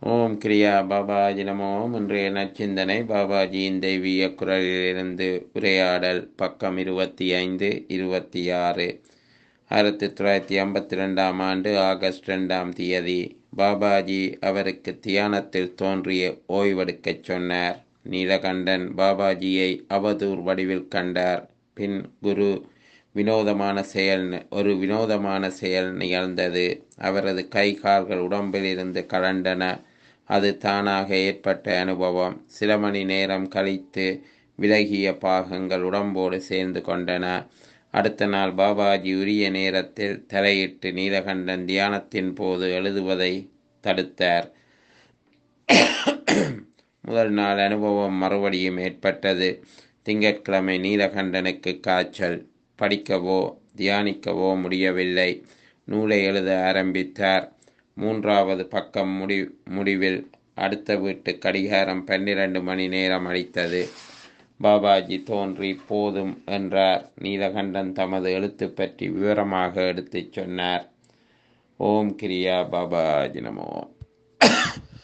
ஓம் கிரியா பாபாஜி நமோ இன்றைய நச்சிந்தனை பாபாஜியின் தெய்வீக குரலிலிருந்து உரையாடல் பக்கம் இருபத்தி ஐந்து இருபத்தி ஆறு ஆயிரத்தி தொள்ளாயிரத்தி ஐம்பத்தி ரெண்டாம் ஆண்டு ஆகஸ்ட் ரெண்டாம் தேதி பாபாஜி அவருக்கு தியானத்தில் தோன்றிய ஓய்வெடுக்கச் சொன்னார் நீலகண்டன் பாபாஜியை அவதூர் வடிவில் கண்டார் பின் குரு வினோதமான செயல் ஒரு வினோதமான செயல் நிகழ்ந்தது அவரது கை கால்கள் உடம்பிலிருந்து கலண்டன அது தானாக ஏற்பட்ட அனுபவம் சில மணி நேரம் கழித்து விலகிய பாகங்கள் உடம்போடு சேர்ந்து கொண்டன அடுத்த நாள் பாபாஜி உரிய நேரத்தில் தலையிட்டு நீலகண்டன் தியானத்தின் போது எழுதுவதை தடுத்தார் முதல் நாள் அனுபவம் மறுபடியும் ஏற்பட்டது திங்கட்கிழமை நீலகண்டனுக்கு காய்ச்சல் படிக்கவோ தியானிக்கவோ முடியவில்லை நூலை எழுத ஆரம்பித்தார் மூன்றாவது பக்கம் முடி முடிவில் அடுத்த வீட்டு கடிகாரம் பன்னிரண்டு மணி நேரம் அடித்தது பாபாஜி தோன்றி போதும் என்றார் நீலகண்டன் தமது எழுத்து பற்றி விவரமாக எடுத்துச் சொன்னார் ஓம் கிரியா பாபாஜி நமோ